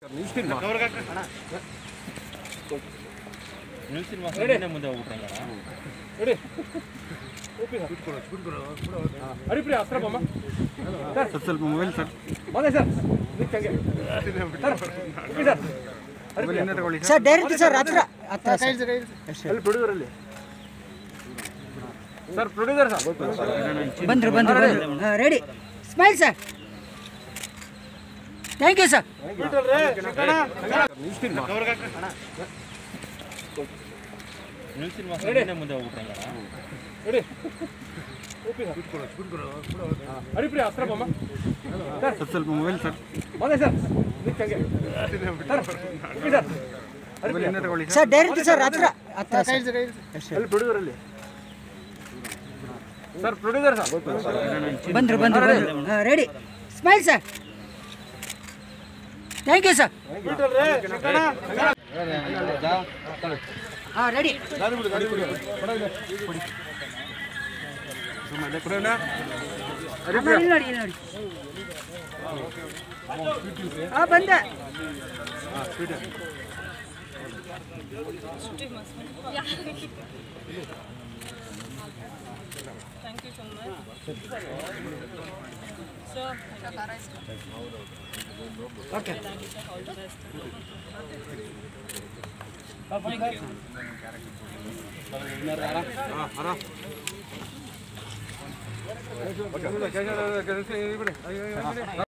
ನಿಲ್ಸಿಲ್ವಾ sir ಮುಂದೆ ಹೋಗ್ಬಿಟ್ರಂಗಾರ ಹರಿಪ್ರಿಯ ಹತ್ರ ಬಮ್ಮ ಸರ್ ಸ್ವಲ್ಪ ಮೊಬೈಲ್ ಸರ್ ಬಂದೆ ಸರ್ ನಿಂತ್ಕಂಗೆ. ಸರ್ ಓಕೆ ಸರ್ ಮೊಬೈಲ್ ಏನೇ ತಗೊಳ್ಳಿ ಸರ್ ಡೈರೆಕ್ಟ್ ಸರ್ ಹತ್ರ ಹತ್ರ ಸರ್. ಅಲ್ಲಿ ಪ್ರೊಡ್ಯೂಸರ್ ಅಲ್ಲಿ ಸರ್ ಪ್ರೊಡ್ಯೂಸರ್ ಸರ್ ಬಂದ್ರು ಬಂದ್ರು ಬಂದ್ರು ready smile sir thank you sir ನಿಲ್ಸಿಲ್ವಾ ಸರ್ ಮುಂದೆ ಹೋಗ್ಬಿಟ್ರಂಗಾರ ರೆಡಿ ಓಕೆ ಸರ್ ಹರಿಪ್ರಿಯ ಹತ್ರ ಬಮ್ಮ ಸರ್ ಸ್ವಲ್ಪ ಮೊಬೈಲ್ ಸರ್ ಬಂದೆ ಸರ್ ನಿಂತ್ಕಂಗೆ. ಸರ್ ಓಕೆ ಸರ್ ಮೊಬೈಲ್ ಏನೇ ತಗೊಳ್ಳಿ ಸರ್ ಡೈರೆಕ್ಟ್ ಸರ್ ಹತ್ರ ಹತ್ರ ಸರ್. ಅಲ್ಲಿ ಪ್ರೊಡ್ಯೂಸರ್ ಅಲ್ಲಿ ಸರ್ ಪ್ರೊಡ್ಯೂಸರ್ ಸರ್ ಬಂದ್ರು ಬಂದ್ರು ಬಂದ್ರು ready smile sir thank you sir ಹಾಂ ರೆಡಿ ಇಲ್ಲಿ ನೋಡಿ ಇಲ್ಲಿ ನೋಡಿ ಹಾಂ ಬಂದೆ Thank you so much. So, Shakara is okay all the best. Okay